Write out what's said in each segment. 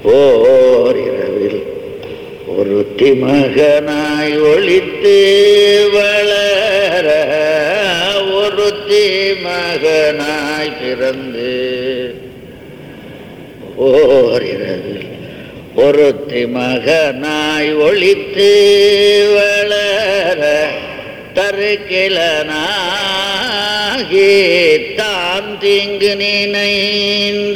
ஓர் இரவில் ஒருத்தி மகனாய் ஒளித்து வளர ஒருத்தி மகனாய் பிறந்து ஓர் இரவில் ஒருத்தி மகனாய் ஒளித்து வளர தருக்கிலனாகி தான் தீங்கு நினைந்த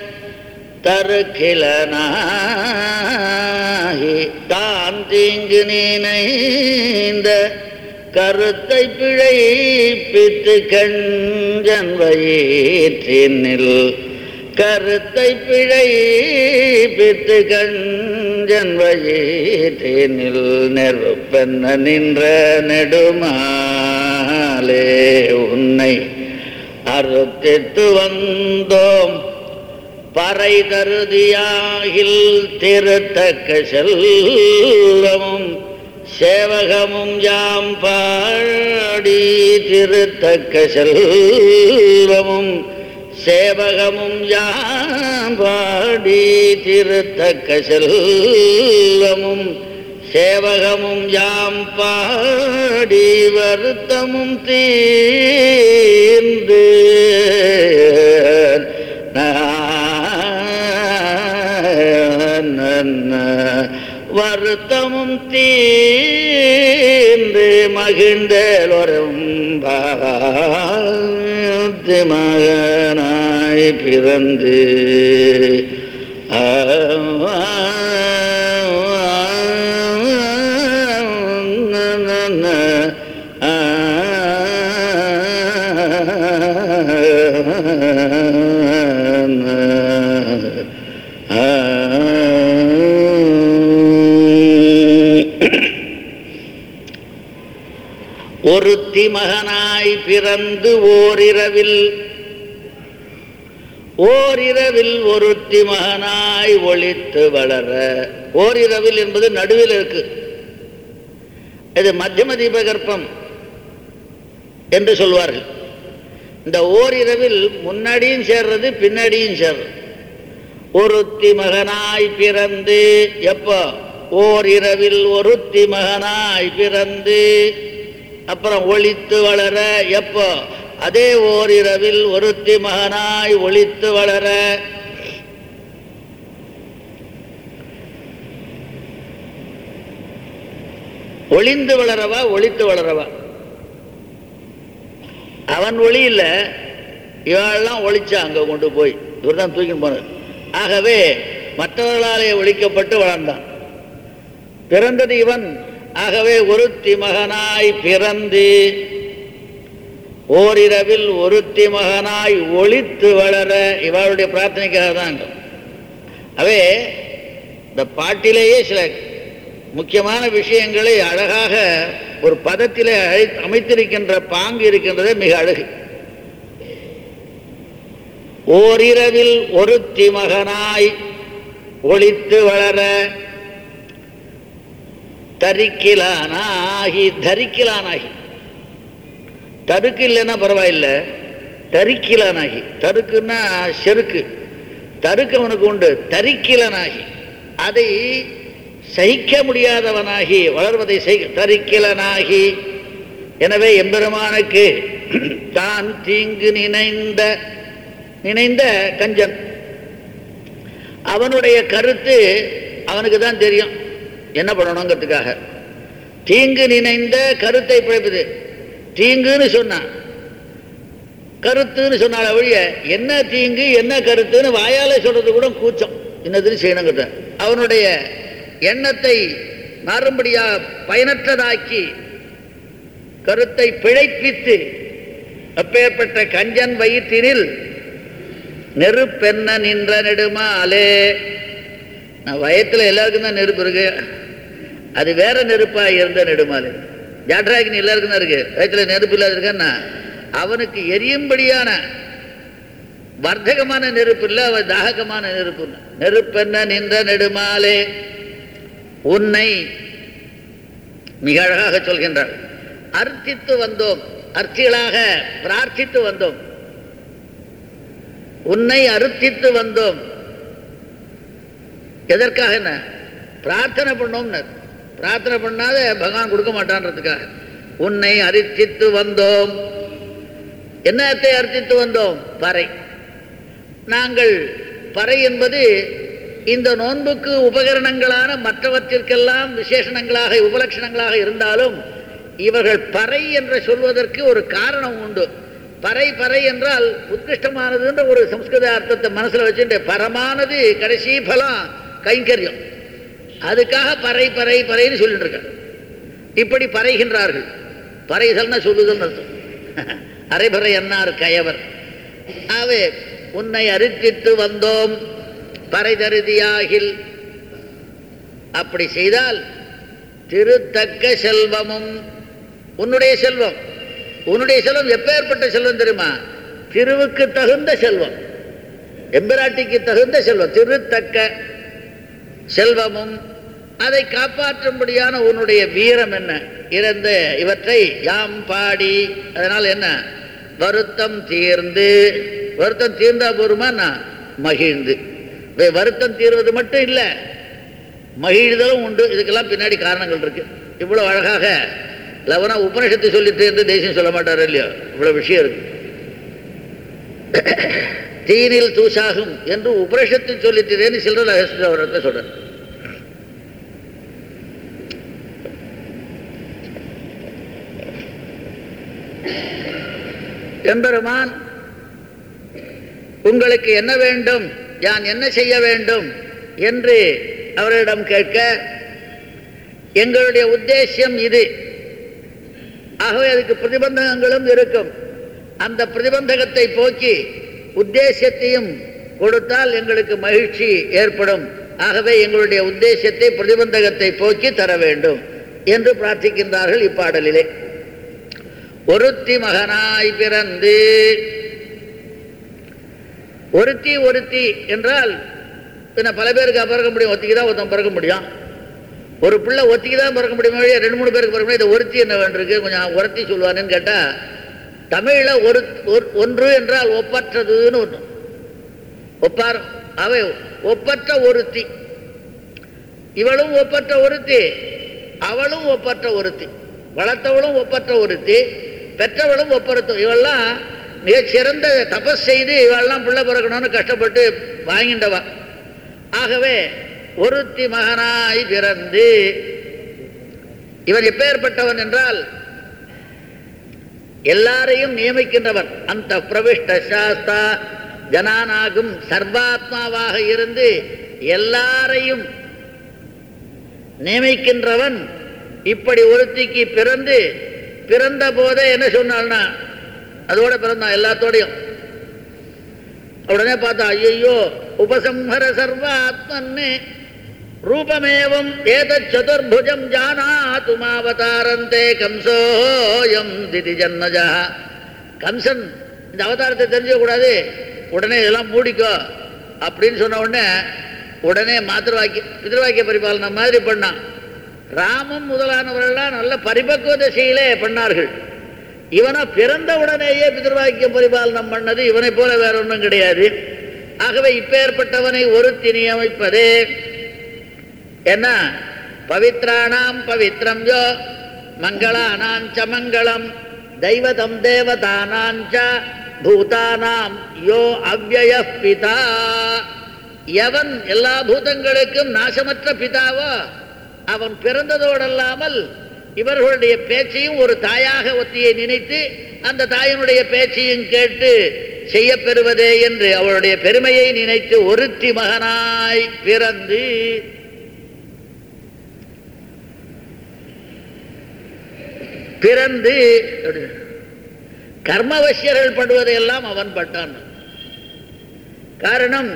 தருக்கிலனாகி தான் தீங்கு நினைந்த கருத்தை பிழைப்பித்து கஞ்சன் வயிற்றினில் கருத்தை பிழைப்பித்து கஞ்சன் வயிற்றினில் நெருப்பென்ன நின்ற நெடுமாலே உன்னை அறுத்தித்து வந்தோம் பறை கருதியாகில் திருத்தக்க செல்வமும் சேவகமும் யாம் பாடி திருத்தக்க செல்வமும் சேவகமும் யாம் பாடி திருத்தக்க செல்வமும் சேவகமும் யாம் பாடி வருத்தமும் தீர்ந்து வருத்தமும் தீர்ந்து மகிழ்ந்தோரும் மகனாய் பிறந்து ஒருத்தி மகனாய் பிறந்து ஓரிரவில் ஓரிரவில் ஒருத்தி மகனாய் ஒளித்து வளர ஓரிரவில் என்பது நடுவில் இருக்கு இது மத்தியம தீபகற்பம் என்று சொல்வார்கள் இந்த ஓரிரவில் முன்னாடியும் சேர்றது பின்னாடியும் சேர்றது ஒருத்தி மகனாய் பிறந்து எப்போ ஓரிரவில் ஒருத்தி மகனாய் பிறந்து அப்புறம் ஒளித்து வளர எப்போ அதே ஓரிரவில் ஒருத்தி மகனாய் ஒளித்து வளர ஒளிந்து வளரவா ஒளித்து வளரவா அவன் ஒளி இல்லை இவெல்லாம் ஒளிச்சா அங்கே கொண்டு போய் இவர் தான் தூக்கின்னு போனார் ஆகவே மற்றவர்களாலே ஒழிக்கப்பட்டு வளர்ந்தான் பிறந்தது இவன் ஆகவே ஒருத்தி மகனாய் பிறந்து ஓரிரவில் ஒருத்தி மகனாய் ஒளித்து வளர இவளுடைய பிரார்த்தனைக்காக தான் அவே இந்த பாட்டிலேயே சில முக்கியமான விஷயங்களை அழகாக ஒரு பதத்திலே அழை அமைத்திருக்கின்ற பாங்கு இருக்கின்றதே மிக அழகு ஓரிரவில் ஒருத்தி மகனாய் ஒளித்து வளர தரிக்கிலானாகி தரிக்கிலானாகி தருக்கு இல்லைன்னா பரவாயில்ல தரிக்கிலானாகி தருக்குன்னா செருக்கு தருக்கு அவனுக்கு உண்டு தரிக்கிலனாகி அதை சகிக்க முடியாதவனாகி வளர்வதை செய் தரிக்கிலனாகி எனவே எம்பெருமானுக்கு தான் தீங்கு நினைந்த நினைந்த கஞ்சன் அவனுடைய கருத்து அவனுக்கு தான் தெரியும் என்ன பண்ணணுங்கிறதுக்காக தீங்கு நினைந்த கருத்தை பிழைப்பது தீங்குன்னு சொன்னான் கருத்துன்னு சொன்னால ஒழிய என்ன தீங்கு என்ன கருத்துன்னு வாயால சொல்றது கூட கூச்சம் இன்னதுன்னு செய்யணுங்கிறத அவனுடைய எண்ணத்தை மறுபடியா பயனற்றதாக்கி கருத்தை பிழைப்பித்து அப்பேற்பட்ட கஞ்சன் வயிற்றினில் நெருப்பென்ன நின்ற நெடுமாலே நான் வயத்தில் எல்லாருக்கும் தான் நெருப்பு இருக்கு அது வேற நெருப்பா இருந்த நெடுமாலே ஜாட்ராகினி எல்லாருக்கும் தான் இருக்கு வயத்துல நெருப்பு இல்லாத இருக்கன்னா அவனுக்கு எரியும்படியான வர்த்தகமான நெருப்பு இல்லை அவன் தாககமான நெருப்பு இல்லை. நெருப்பென்ன நின்ற நெடுமாலே உன்னை மிக அழகாக சொல்கின்றார் அர்த்தித்து வந்தோம் அர்த்திகளாக பிரார்த்தித்து வந்தோம் உன்னை அறுத்தித்து வந்தோம் எதற்காக என்ன பிரார்த்தனை பண்ணோம்னர் பிரார்த்தனை பண்ணாத பகவான் கொடுக்க மாட்டான்றதுக்காக உன்னை அரிச்சித்து வந்தோம் என்னத்தை அர்ச்சித்து வந்தோம் பறை நாங்கள் பறை என்பது இந்த நோன்புக்கு உபகரணங்களான மற்றவற்றிற்கெல்லாம் விசேஷணங்களாக உபலட்சணங்களாக இருந்தாலும் இவர்கள் பறை என்று சொல்வதற்கு ஒரு காரணம் உண்டு பறை பறை என்றால் உத்கிருஷ்டமானதுன்ற ஒரு சம்ஸ்கிருத அர்த்தத்தை மனசில் வச்சுட்டு பரமானது கடைசி பலம் கைங்கரியம் அதுக்காக பறை பறை பறைன்னு சொல்லிட்டு இருக்க இப்படி பறைகின்றார்கள் பறைதல்னா சொல்லுதல் அர்த்தம் அரைபறை என்னார் கயவர் ஆவே உன்னை அரித்திட்டு வந்தோம் பறைதருதியாகில் அப்படி செய்தால் திருத்தக்க செல்வமும் உன்னுடைய செல்வம் உன்னுடைய செல்வம் எப்பேற்பட்ட செல்வம் தெரியுமா திருவுக்கு தகுந்த செல்வம் எம்பிராட்டிக்கு தகுந்த செல்வம் திருத்தக்க செல்வமும் அதை காப்பாற்றும்படியான உன்னுடைய வீரம் என்ன இறந்த இவற்றை யாம் பாடி அதனால் என்ன வருத்தம் தீர்ந்து வருத்தம் தீர்ந்தா போருமா நான் மகிழ்ந்து வே- வருத்தம் தீர்வது மட்டும் இல்லை மகிழ்தலும் உண்டு இதுக்கெல்லாம் பின்னாடி காரணங்கள் இருக்கு இவ்வளவு அழகாக லவனா உபனிஷத்து சொல்லிட்டு இருந்து தேசியம் சொல்ல மாட்டார் இல்லையோ இவ்வளவு விஷயம் இருக்கு தீனில் தூசாகும் என்று உபனிஷத்து சொல்லிட்டு சில்லற அவரத்தை சொல்ற எம்பெருமான் உங்களுக்கு என்ன வேண்டும் யான் என்ன செய்ய வேண்டும் என்று அவரிடம் கேட்க எங்களுடைய உத்தேசியம் இது ஆகவே அதுக்கு பிரதிபந்தகங்களும் இருக்கும் அந்த பிரதிபந்தகத்தை போக்கி உத்தேசத்தையும் கொடுத்தால் எங்களுக்கு மகிழ்ச்சி ஏற்படும் ஆகவே எங்களுடைய உத்தேசத்தை பிரதிபந்தகத்தை போக்கி தர வேண்டும் என்று பிரார்த்திக்கின்றார்கள் இப்பாடலிலே ஒருத்தி மகனாய் பிறந்து ஒருத்தி ஒருத்தி என்றால் பின்ன பல பேருக்கு பிறக்க முடியும் ஒத்திக்கு தான் ஒருத்தன் பிறக்க முடியும் ஒரு பிள்ளை ஒத்திக்கு தான் பிறக்க முடியும் வழியா ரெண்டு மூணு பேருக்கு பிறக்க முடியும் இதை ஒருத்தி என்ன வேண்டியிருக்கு கொஞ்சம் உரத்தி சொல்லுவானுன்னு கேட்டால் தமிழில் ஒரு ஒரு- ஒன்று என்றால் ஒப்பற்றதுன்னு ஒன்று ஒப்பார் அவை ஒப்பற்ற ஒருத்தி இவளும் ஒப்பற்ற ஒருத்தி அவளும் ஒப்பற்ற ஒருத்தி வளர்த்தவளும் ஒப்பற்ற ஒருத்தி பெற்றவளும் ஒப்பற்ற இவெல்லாம் மிகச் சிறந்த தபஸ் செய்து இவெல்லாம் பிள்ளை பிறக்கணும்னு கஷ்டப்பட்டு வாங்கிண்டவா ஆகவே ஒருத்தி மகனாய் பிறந்து இவன் எப்பேற்பட்டவன் என்றால் எல்லாரையும் நியமிக்கின்றவன் அந்த பிரவிஷ்ட சாஸ்தா ஜனானாகும் சர்வாத்மாவாக இருந்து எல்லாரையும் நியமிக்கின்றவன் இப்படி ஒருத்திக்கு பிறந்து பிறந்த போதே என்ன சொன்னால்னா அதோட பிறந்தான் எல்லாத்தோடையும் உடனே பார்த்தா ஐயோ உபசம்ஹர சர்வாத்மன்னு ரூபமேவம் ஏதத் சதுர்புஜம் ஜானாது மாவதாரந்தே கம்சோயம் திதி ஜன்மஜா கம்சன் இந்த அவதாரத்தை தெரிஞ்சுக்க கூடாது உடனே இதெல்லாம் மூடிக்கோ அப்படின்னு சொன்ன உடனே உடனே மாத்திருவாக்கிய பிதிருவாக்கிய பரிபாலனை மாதிரி பண்ணான் ராமன் முதலானவர்கள்லாம் நல்ல பரிபக்குவ திசையிலே பண்ணார்கள் இவனை பிறந்த உடனேயே பிதிருவாக்கிய பரிபாலனம் பண்ணது இவனை போல வேற ஒன்றும் கிடையாது ஆகவே இப்பேற்பட்டவனை ஒருத்தி நியமிப்பதே என்ன பவித்ராணாம் பவித்ரம் யோ மங்களானாஞ்ச மங்களம் தெய்வதம் தேவதானாஞ்ச பூதானாம் யோ அவ்வய பிதா எவன் எல்லா பூதங்களுக்கும் நாசமற்ற பிதாவோ அவன் பிறந்ததோடல்லாமல் இவர்களுடைய பேச்சையும் ஒரு தாயாக ஒத்தியை நினைத்து அந்த தாயினுடைய பேச்சையும் கேட்டு செய்யப் பெறுவதே என்று அவளுடைய பெருமையை நினைத்து ஒருத்தி மகனாய் பிறந்து பிறந்து கர்மவசியர்கள் படுவதையெல்லாம் அவன் பட்டான் காரணம்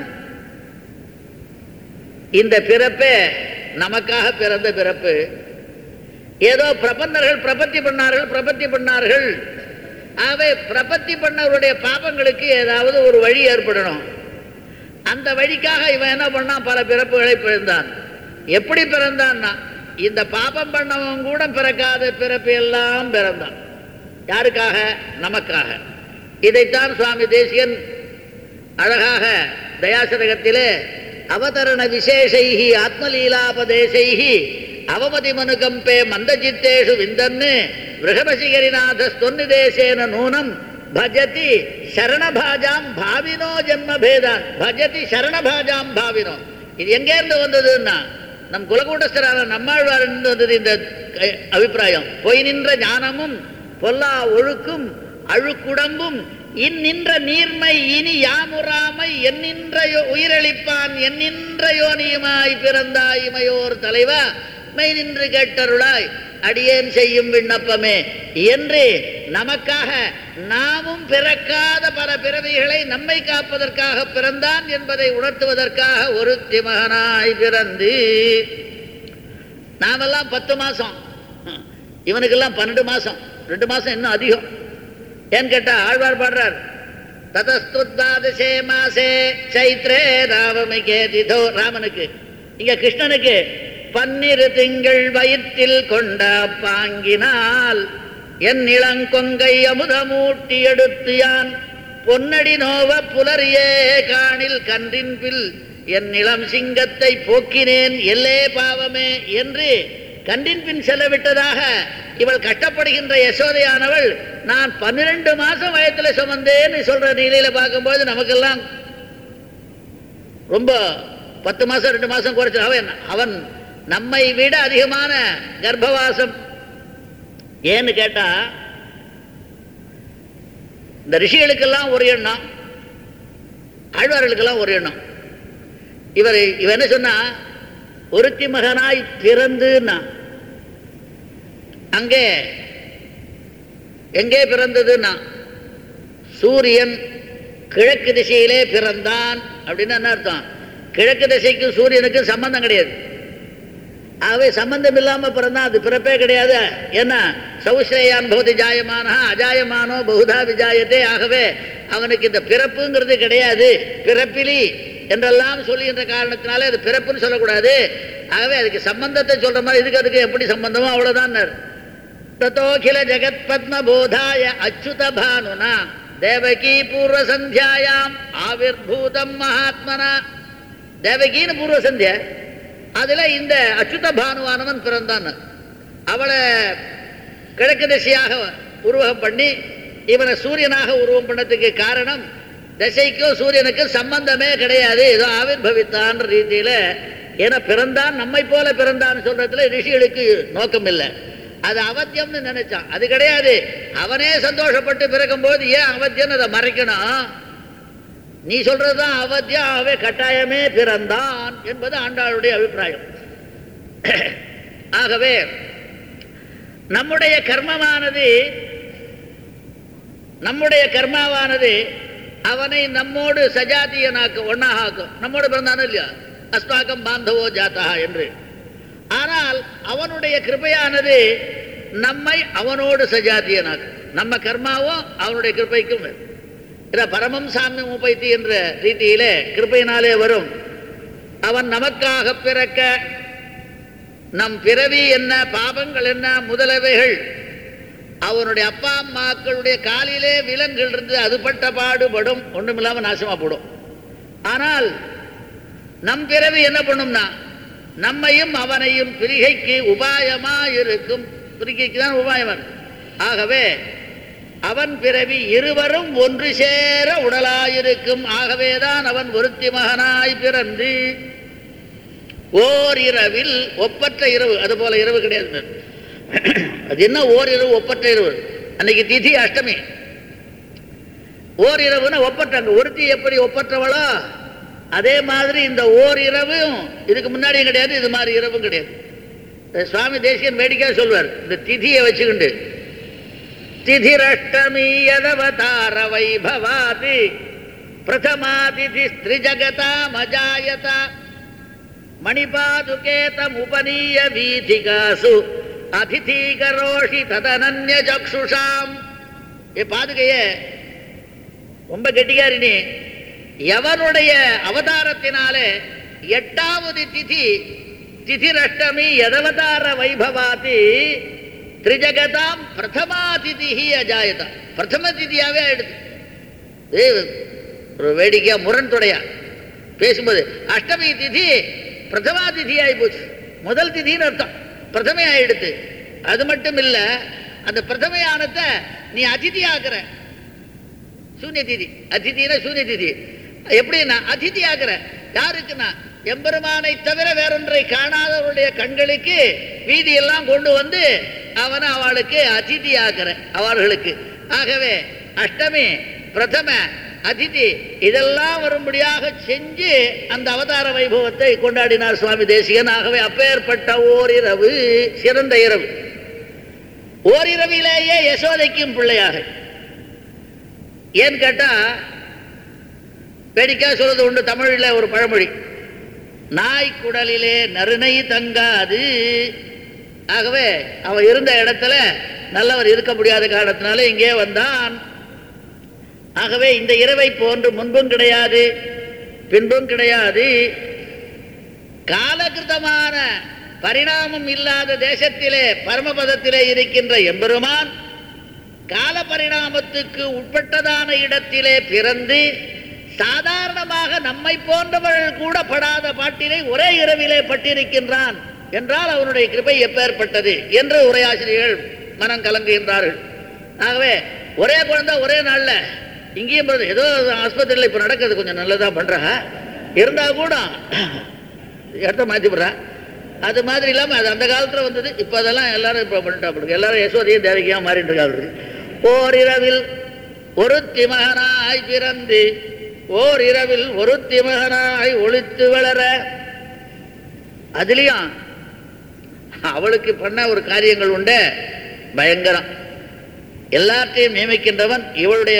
இந்த பிறப்பே நமக்காக பிறந்த பிறப்பு ஏதோ பிரபன்னர்கள் பிரபத்தி பண்ணார்கள் பிரபத்தி பண்ணார்கள் ஆகவே பிரபத்தி பண்ணவருடைய பாபங்களுக்கு ஏதாவது ஒரு வழி ஏற்படணும் அந்த வழிக்காக இவன் என்ன பண்ணான் பல பிறப்புகளை பிறந்தான் எப்படி பிறந்தான்னா இந்த பாபம் பண்ணவன் கூட பிறக்காத பிறப்பு எல்லாம் பிறந்தான் யாருக்காக நமக்காக இதைத்தான் சுவாமி தேசியன் அழகாக தயாசதகத்திலே அவதரண விசேஷை ஆத்மலீலாபதேசை அவமதி மனுகம்பே மந்தஜித்தேஷு விந்தன்னு விருஷபசிகரிநாத ஸ்தொன்னிதேசேன நூனம் பஜதி சரணபாஜாம் பாவினோ ஜென்மபேதான் பஜதி சரணபாஜாம் பாவினோ இது எங்கேருந்து வந்ததுன்னா நம் குலகூட்டஸ்தரான நம்மாழ்வாரிலிருந்து வந்தது இந்த அஹ், அபிப்பிராயம் பொய் நின்ற ஞானமும் பொல்லா ஒழுக்கும் அழுக்குடம்பும் இந்நின்ற நீர்மை இனி யாமுறாமை என்னின்ற யோ- உயிரளிப்பான் என்னின்ற யோனியுமாய் பிறந்தாய் இமையோர் தலைவா மெய் நின்று கேட்டருளாய் அடியேன் செய்யும் விண்ணப்பமே என்று நமக்காக நாமும் பிறக்காத பல பிறவிகளை நம்மை காப்பதற்காக பிறந்தான் என்பதை உணர்த்துவதற்காக ஒருத்தி மகனாய் பிறந்து நாமெல்லாம் பத்து மாசம் இவனுக்கெல்லாம் பன்னெண்டு மாசம் ரெண்டு மாசம் இன்னும் அதிகம் ஏன்னு கேட்டா ஆழ்வார் பாடுறார் ததஸ்துத்தாதசே மாசே சைத்ரே ராவமிகே திதோ ராமனுக்கு இங்க கிருஷ்ணனுக்கு பன்னிரு திங்கள் வயிற்றில் கொண்ட பாங்கினால் என் இளங்கொங்கை அமுதமூட்டி எடுத்து யான் பொன்னடி நோவ புலரியே காணில் கன்றின் பில் என் இளம் சிங்கத்தை போக்கினேன் எல்லே பாவமே என்று கன்றின் பின் செல்லவிட்டதாக இவள் கஷ்டப்படுகின்ற யசோதையானவள் நான் பன்னிரண்டு மாசம் வயத்துல சுமந்தேன்னு சொல்ற நிலையில பார்க்கும்போது நமக்கெல்லாம் ரொம்ப பத்து மாசம் ரெண்டு மாசம் குறைச்சு அவன் அவன் நம்மை விட அதிகமான கர்ப்பவாசம் ஏன்னு கேட்டா இந்த ரிஷிகளுக்கெல்லாம் ஒரு எண்ணம் ஆழ்வார்களுக்கெல்லாம் ஒரு எண்ணம் இவர் இவன் என்ன சொன்னா ஒருத்தி மகனாய் பிறந்துன்னா அங்கே எங்கே பிறந்ததுன்னா சூரியன் கிழக்கு திசையிலே பிறந்தான் அப்படின்னு என்ன அர்த்தம் கிழக்கு திசைக்கும் சூரியனுக்கும் சம்பந்தம் கிடையாது ஆகவே சம்பந்தம் இல்லாம பிறந்தான் அது பிறப்பே கிடையாது ஏன்னா சௌஸ்ரேயான் பகுதி ஜாயமான அஜாயமானோ பகுதா விஜாயத்தே ஆகவே அவனுக்கு இந்த பிறப்புங்கிறது கிடையாது பிறப்பிலி என்றெல்லாம் சொல்லுகின்ற காரணத்தினாலே அது பிறப்புன்னு சொல்லக்கூடாது ஆகவே அதுக்கு சம்பந்தத்தை சொல்ற மாதிரி இதுக்கு அதுக்கு எப்படி சம்பந்தமோ அவ்வளவுதான் தத்தோகில ஜெகத் பத்ம போதாய அச்சுத பானுனா தேவகி பூர்வ சந்தியாயாம் ஆவிர்பூதம் மகாத்மனா தேவகின்னு பூர்வ சந்தியா அதுல இந்த அச்சுத பானுவானவன் பிறந்தான் அவளை கிழக்கு திசையாக உருவகம் பண்ணி இவனை சூரியனாக உருவம் பண்ணதுக்கு காரணம் திசைக்கும் சூரியனுக்கும் சம்பந்தமே கிடையாது ஏதோ ஆவிர்பவித்தான்ற ரீதியில ஏன்னா பிறந்தான் நம்மை போல பிறந்தான்னு சொல்றதுல ரிஷிகளுக்கு நோக்கம் இல்லை அது அவத்தியம்னு நினைச்சான் அது கிடையாது அவனே சந்தோஷப்பட்டு பிறக்கும் போது ஏன் அவத்தியம்னு அதை மறைக்கணும் நீ சொல்றதுதான் அவத்தியம் ஆகவே கட்டாயமே பிறந்தான் என்பது ஆண்டாளுடைய அபிப்பிராயம் ஆகவே நம்முடைய கர்மமானது நம்முடைய கர்மாவானது அவனை நம்மோடு சஜாத்தியனாக்கும் ஒன்னாக ஆக்கும் நம்மோடு பிறந்தானோ இல்லையா அஸ்மாக்கம் பாந்தவோ ஜாத்தா என்று ஆனால் அவனுடைய கிருபையானது நம்மை அவனோடு சஜாத்தியனாக்கும் நம்ம கர்மாவும் அவனுடைய கிருபைக்கும் வரும். இத பரமம் சாமியம் உபைத்தி என்ற ரீதியிலே கிருபையினாலே வரும் அவன் நமக்காக பிறக்க நம் பிறவி என்ன பாபங்கள் என்ன முதலவைகள் அவனுடைய அப்பா அம்மாக்களுடைய காலிலே விலங்குகள் இருந்து அது பட்ட பாடுபடும் ஒண்ணுமில்லாம நாசமா போடும் ஆனால் நம் பிறவி என்ன பண்ணும்னா நம்மையும் அவனையும் பிரிகைக்கு உபாயமா இருக்கும் பிரிகைக்கு தான் உபாயம் ஆகவே அவன் பிறவி இருவரும் ஒன்று சேர உடலாயிருக்கும் ஆகவேதான் அவன் ஒருத்தி மகனாய் பிறந்து ஓர் இரவில் ஒப்பற்ற இரவு அது போல இரவு கிடையாது அது என்ன ஓர் இரவு ஒப்பற்ற இரவு அன்னைக்கு திதி அஷ்டமி ஓர் இரவுன்னா ஒப்பற்ற அங்க ஒருத்தி எப்படி ஒப்பற்றவளோ அதே மாதிரி இந்த ஓர் இரவும் இதுக்கு முன்னாடியும் கிடையாது இது மாதிரி இரவும் கிடையாது அஹ் சுவாமி தேசிகன் வேடிக்கையா சொல்வார் இந்த திதியை வச்சுக்கிண்டு திதிரஷ்டமி யதவதார வைபவாதி பிரதமாதிதி ஸ்திரிஜகதாமஜாயத மணிபாதுகேதமுபனீய வீதிகாசு அதிதீகரோஷி ததனன்ய சக்ஷுஷாம் ஏ பாதுகையே ரொம்ப கெட்டிக்காரி நீ எவனுடைய அவதாரத்தினாலே எட்டாவது திதி திதிரஷ்டமி எதவதார வைபவாதி திரிஜகதாம் பிரதமா திதி அஜாயதா பிரதம திதியாவே ஆயிடுது ஏய், ஒரு வேடிக்கையா முரண் துடையா பேசும்போது அஷ்டமி திதி பிரதமா திதி ஆகி போச்சு முதல் திதின்னு அர்த்தம் பிரதமை ஆயிடுத்து அது மட்டும் இல்ல அந்த பிரதமையானத்தை நீ அதிதி ஆக்குற சூன்ய திதி அதிதினா சூன்ய திதி எப்படின்னா அதிதி ஆக்குற யாருக்குன்னா எம்பெருமானை தவிர வேறொன்றை காணாதவருடைய கண்களுக்கு வீதி எல்லாம் கொண்டு வந்து அவனை அவளுக்கு அதிதி ஆக்குற அவர்களுக்கு ஆகவே அஷ்டமி பிரதம அதிதி இதெல்லாம் வரும்படியாக செஞ்சு அந்த அவதார வைபவத்தை கொண்டாடினார் சுவாமி தேசிகன் ஆகவே அப்பேற்பட்ட ஓரிரவு சிறந்த இரவு ஓரிரவிலேயே யசோதைக்கும் பிள்ளையாக ஏன்னு கேட்டா வேடிக்கா சொல்றது உண்டு தமிழில் ஒரு பழமொழி நாய் குடலிலே நறுனை தங்காது ஆகவே அவன் இருந்த இடத்துல நல்லவர் இருக்க முடியாத காரணத்தினால இங்கே வந்தான் ஆகவே இந்த இரவை போன்று முன்பும் கிடையாது பின்பும் கிடையாது காலகிருதமான பரிணாமம் இல்லாத தேசத்திலே பரமபதத்திலே இருக்கின்ற எம்பெருமான் கால பரிணாமத்துக்கு உட்பட்டதான இடத்திலே பிறந்து சாதாரணமாக நம்மை போன்றவர்கள் கூட படாத பாட்டினை ஒரே இரவிலே பட்டிருக்கின்றான் என்றால் அவனுடைய கிருபை எப்பேற்பட்டது என்று உரையாசிரியர்கள் மனம் கலங்குகின்றார்கள் ஆகவே ஒரே குழந்தை ஒரே நாள்ல இங்கேயும் பிறந்து ஏதோ ஆஸ்பத்திரியில் இப்போ நடக்கிறது கொஞ்சம் நல்லதா பண்றா இருந்தா கூட இடத்த மாற்றி விடுறா அது மாதிரி இல்லாமல் அது அந்த காலத்தில் வந்தது இப்போ அதெல்லாம் எல்லாரும் இப்போ பண்ணிட்டா எல்லாரும் யசோதையும் தேவகியாக மாறிட்டு இருக்காங்க ஓரிரவில் ஒரு திமகனாய் பிறந்து ஓர் இரவில் ஒரு திமகனாய் ஒளித்து வளர அதுலயும் அவளுக்கு பண்ண ஒரு காரியங்கள் உண்டு பயங்கரம் எல்லாத்தையும் நியமிக்கின்றவன் இவளுடைய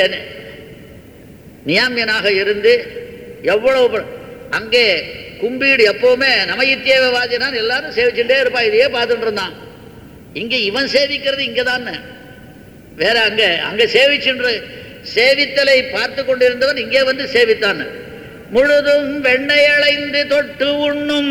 நியாமியனாக இருந்து எவ்வளவு ப- அங்கே கும்பீடு எப்பவுமே நமயித்தேவவாதினான் எல்லாரும் சேவிச்சுட்டே இருப்பா இதையே பார்த்துட்டு இருந்தான் இங்க இவன் சேவிக்கிறது இங்கதான் வேற அங்க அங்க சேவிச்சுன்ற சேவித்தலை பார்த்து கொண்டிருந்தவன் இங்கே வந்து சேவித்தான் முழுதும் வெண்ணெய் அளைந்து தொட்டு உண்ணும்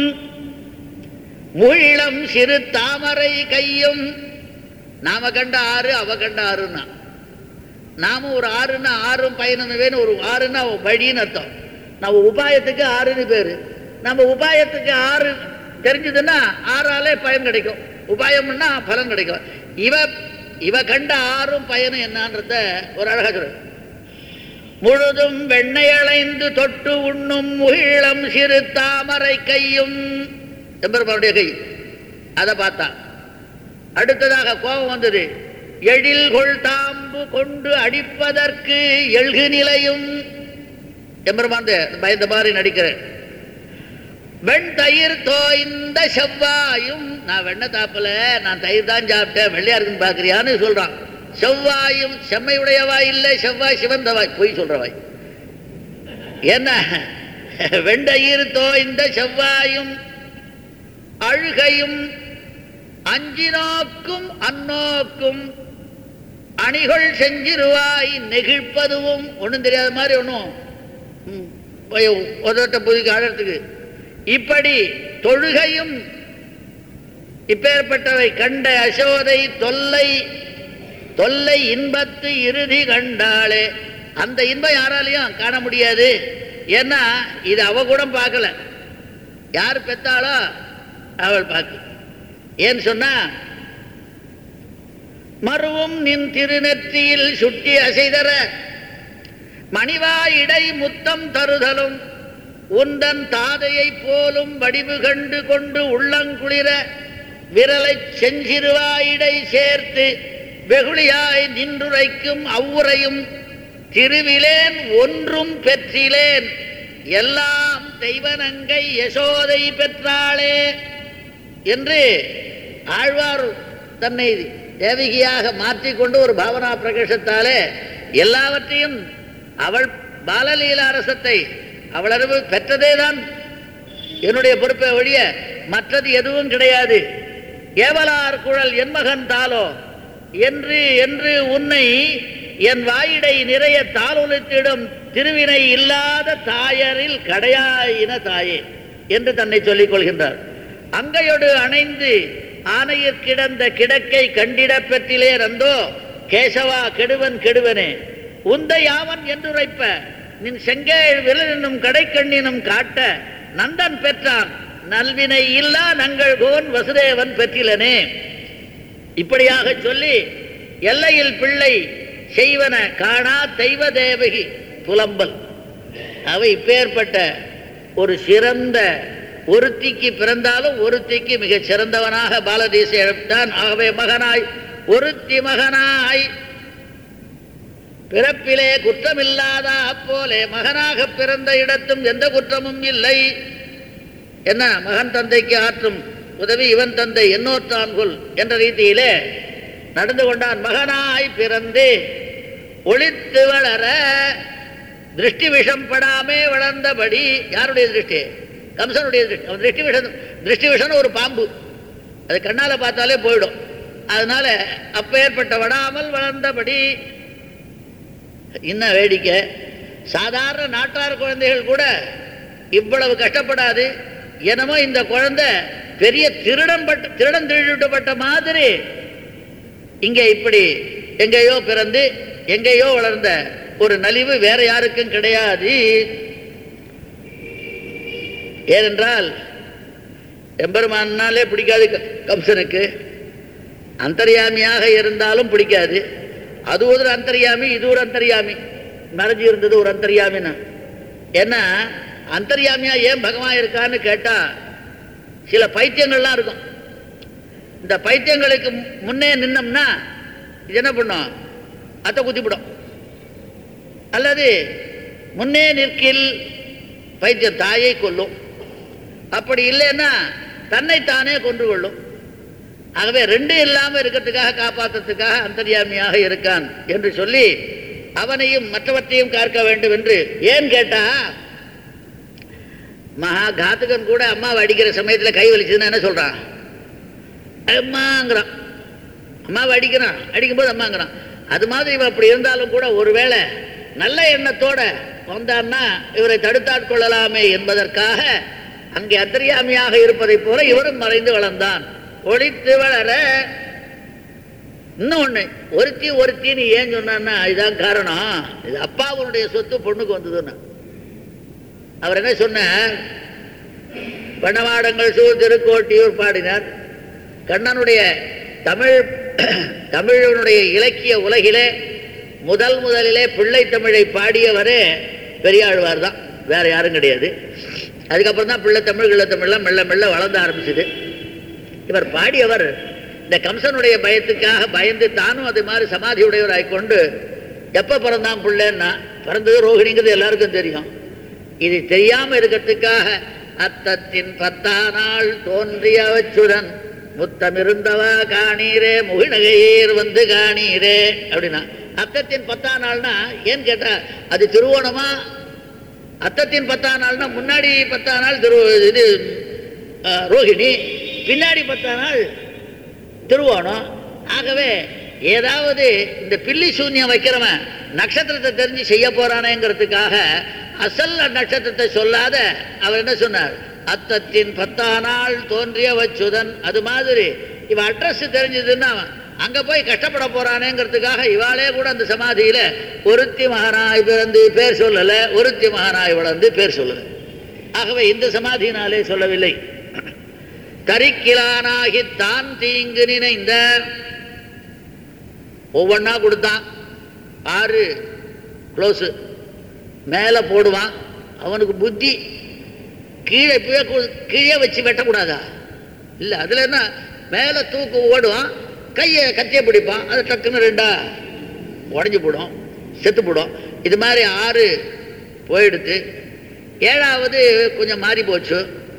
முகிழம் சிறு தாமரை கையும் நாம கண்ட ஆறு அவ கண்ட ஆறுன்னா நாம ஒரு ஆறுன்னா ஆறும் பயனும் வேணும் ஒரு ஆறுன்னா வழின்னு அர்த்தம் நம்ம உபாயத்துக்கு ஆறுன்னு பேரு நம்ம உபாயத்துக்கு ஆறு தெரிஞ்சதுன்னா ஆறாலே பயன் கிடைக்கும் உபாயம்னா பலன் கிடைக்கும் இவ இவ கண்ட ஆறும் பயனும் என்னன்றத ஒரு அழகா சொல்லு முழுதும் வெண்ணெய் அளைந்து தொட்டு உண்ணும் முகிழம் சிறு தாமரை கையும் எம்பெருமானுடைய கை அதை பார்த்தா அடுத்ததாக கோபம் வந்தது எழில் கொள் தாம்பு கொண்டு அடிப்பதற்கு எழ்கு நிலையும் எம்பெருமான் பயந்த மாதிரி நடிக்கிறேன் வெண் தயிர் தோய்ந்த செவ்வாயும் நான் வெண்ணெய் தாப்பல நான் தயிர் தான் சாப்பிட்டேன் வெள்ளையா இருக்குன்னு பாக்குறியான்னு சொல்றான் செவ்வாயும் செம்மையுடையவாய் இல்லை செவ்வாய் சிவந்தவாய் பொய் சொல்றவாய் என்ன வெண்டயிர் தோய்ந்த செவ்வாயும் அழுகையும் அஞ்சினோக்கும் அந்நோக்கும் அணிகள் செஞ்சிருவாய் நெகிழ்ப்பதுவும் ஒண்ணும் தெரியாத மாதிரி ஒன்றும் உதட்ட புதுக்கு அழறதுக்கு இப்படி தொழுகையும் இப்பேற்பட்டவை கண்ட அசோதை தொல்லை தொல்லை இன்பத்து இறுதி கண்டாளே அந்த இன்பம் யாராலையும் காண முடியாது ஏன்னா இது அவ கூட பார்க்கல யார் பெத்தாளோ அவள் பார்க்க ஏன்னு சொன்னா மறுவும் நின் திருநெற்றியில் சுட்டி அசைதர மணிவாயிடை முத்தம் தருதலும் உந்தன் தாதையைப் போலும் வடிவு கண்டு கொண்டு உள்ளங்குளிர விரலைச் செஞ்சிருவாயிடை சேர்த்து வெகுளியாய் நின்றுரைக்கும் அவ்வுரையும் திருவிலேன் ஒன்றும் பெற்றிலேன் எல்லாம் தெய்வனங்கை யசோதை பெற்றாளே என்று ஆழ்வார் தன்னை தேவகியாக மாற்றிக்கொண்டு ஒரு பாவனா பிரகடனத்தாலே எல்லாவற்றையும் அவள் பாலலீலா ரசத்தை அவள் அறிவு பெற்றதேதான் என்னுடைய பொறுப்பை ஒழிய மற்றது எதுவும் கிடையாது ஏவலார் குழல் என் மகன் தாலோ என்று என்று உன்னை என் வாயிடை நிறைய தாளொலித்திடும் திருவினை இல்லாத தாயரில் கடையாயின தாயே என்று தன்னை சொல்லிக் கொள்கின்றார் அங்கையொடு அணைந்து ஆணையிற் கிடந்த கிடக்கை கண்டிடப் பெற்றிலே ரந்தோ கேசவா கெடுவன் கெடுவனே உந்தை யாவன் என்றுரைப்ப நின் செங்கேழ் விரலினும் கடைக்கண்ணினும் காட்ட நந்தன் பெற்றான் நல்வினை இல்லா நங்கள் கோன் வசுதேவன் பெற்றிலனே இப்படியாக சொல்லி எல்லையில் பிள்ளை செய்வன காணா தெய்வ தேவகி புலம்பல் அவை இப்பேற்பட்ட ஒரு சிறந்த ஒருத்திக்கு பிறந்தாலும் ஒருத்திக்கு மிகச் சிறந்தவனாக பாலதேச எழுத்தான் ஆகவே மகனாய் ஒருத்தி மகனாய் பிறப்பிலே குற்றமில்லாத அப்போலே மகனாக பிறந்த இடத்தும் எந்த குற்றமும் இல்லை என்ன மகன் தந்தைக்கு ஆற்றும் உதவி இவன் தந்தை என்னோர்தான் கொல் என்ற ரீதியிலே நடந்து கொண்டான் மகனாய் பிறந்து ஒளித்து வளர திருஷ்டி விஷம் படாமே வளர்ந்தபடி யாருடைய திருஷ்டி கம்சனுடைய திருஷ்டி அவன் திருஷ்டி விஷம் திருஷ்டி விஷம்னு ஒரு பாம்பு அது கண்ணால பார்த்தாலே போயிடும் அதனால அப்ப ஏற்பட்ட வடாமல் வளர்ந்தபடி இன்னும் வேடிக்கை சாதாரண நாட்டார் குழந்தைகள் கூட இவ்வளவு கஷ்டப்படாது என்னமோ இந்த குழந்தை பெரிய திருடன் பட்ட திருடன் திருடப்பட்ட மாதிரி இங்கே இப்படி எங்கேயோ பிறந்து எங்கேயோ வளர்ந்த ஒரு நலிவு வேற யாருக்கும் கிடையாது ஏனென்றால் எம்பெருமானாலே பிடிக்காது க- கம்சனுக்கு அந்தர்யாமியாக இருந்தாலும் பிடிக்காது அது ஒரு அந்தர்யாமி இது ஒரு அந்தர்யாமி மறைஞ்சு இருந்தது ஒரு அந்தர்யாமின்னு ஏன்னா அந்தர்யாமியா ஏன் பகவான் இருக்கான்னு கேட்டா சில பைத்தியங்கள்லாம் இருக்கும் இந்த பைத்தியங்களுக்கு மு- முன்னே நின்னோம்னா இது என்ன பண்ணும் அத்தை குத்திவிடும் அல்லது முன்னே நிற்கில் பைத்தியம் தாயை கொல்லும் அப்படி இல்லைன்னா தன்னைத்தானே கொன்று கொள்ளும் ஆகவே ரெண்டு இல்லாமல் இருக்கிறதுக்காக காப்பாற்றுறதுக்காக அந்தர்யாமியாக இருக்கான் என்று சொல்லி அவனையும் மற்றவற்றையும் காக்க வேண்டும் என்று ஏன் கேட்டா மகா காத்துகன் கூட அம்மாவை அடிக்கிற சமயத்தில் கை வலிச்சதுன்னா என்ன சொல்றான் அம்மாங்கிறான் அம்மாவை அடிக்கிறான் அடிக்கும்போது அம்மாங்கிறான் அது மாதிரி இவன் அப்படி இருந்தாலும் கூட ஒருவேளை நல்ல எண்ணத்தோட வந்தான்னா இவரை தடுத்தாட்கொள்ளலாமே என்பதற்காக அங்கே அந்தரியாமியாக இருப்பதைப் போல இவரும் மறைந்து வளர்ந்தான் ஒழித்து வளர இன்னொன்னு ஒருத்தி ஒருத்தின்னு ஏன் சொன்னான்னா இதுதான் காரணம் இது அப்பாவுடைய சொத்து பொண்ணுக்கு வந்ததுன்னு அவர் என்ன சொன்னார் பணவாடங்கள் சூழ் திருக்கோட்டியூர் பாடினார் கண்ணனுடைய தமிழ் தமிழனுடைய இலக்கிய உலகிலே முதல் முதலிலே பிள்ளை தமிழை பாடியவரே பெரியாழ்வார் தான் வேற யாரும் கிடையாது அதுக்கப்புறம் தான் பிள்ளை தமிழ் கிள்ள தமிழ்லாம் மெல்ல மெல்ல வளர்ந்த ஆரம்பிச்சது இவர் பாடியவர் இந்த கம்சனுடைய பயத்துக்காக பயந்து தானும் அது மாதிரி சமாதியுடையவராய் கொண்டு எப்போ பிறந்தான் பிள்ளைன்னா பிறந்தது ரோகிணிங்கிறது எல்லாருக்கும் தெரியும் இது தெரியாம இருக்கிறதுக்காக அத்தத்தின் பத்தா நாள் தோன்றிய அச்சுதன் முத்தமிருந்தவா காணீரே முகிழகையீர் வந்து காணீரே அப்படின்னா அத்தத்தின் பத்தா நாள்னா ஏன்னு கேட்டா அது திருவோணமா அத்தத்தின் பத்தா நாள்னா முன்னாடி பத்தா நாள் திரு இது அஹ், ரோகிணி பின்னாடி பத்தா நாள் திருவோணம் ஆகவே ஏதாவது இந்த பில்லி சூன்யம் வைக்கிறவன் நட்சத்திரத்தை தெரிஞ்சு செய்ய போறானேங்கிறதுக்காக அசல் நட்சத்திரத்தை சொல்லாத அவர் என்ன சொன்னார் அத்தத்தின் பத்தா நாள் தோன்றிய வச்சுதன் அது மாதிரி இவ அட்ரஸ் தெரிஞ்சதுன்னா அங்க போய் கஷ்டப்பட போறானேங்கிறதுக்காக இவாளே கூட அந்த சமாதியில ஒருத்தி மகனாய் பிறந்து பேர் சொல்லல ஒருத்தி மகனாய் வளர்ந்து பேர் சொல்லல ஆகவே இந்த சமாதியினாலே சொல்லவில்லை கரிக்கிலானாகி தான் தீங்கு நினைந்த ஒவ்வொன்றா கொடுத்தான் ஆறு க்ளோஸு மேலே போடுவான் அவனுக்கு புத்தி கீழே போய் கு- கீழே வச்சு வெட்டக்கூடாதா இல்லை அதில் என்ன மேலே தூக்கு ஓடுவான் கையை கத்தியை பிடிப்பான் அது டக்குன்னு ரெண்டா உடஞ்சி போடும் செத்து போடும் இது மாதிரி ஆறு போயிடுது ஏழாவது கொஞ்சம் மாறி போச்சு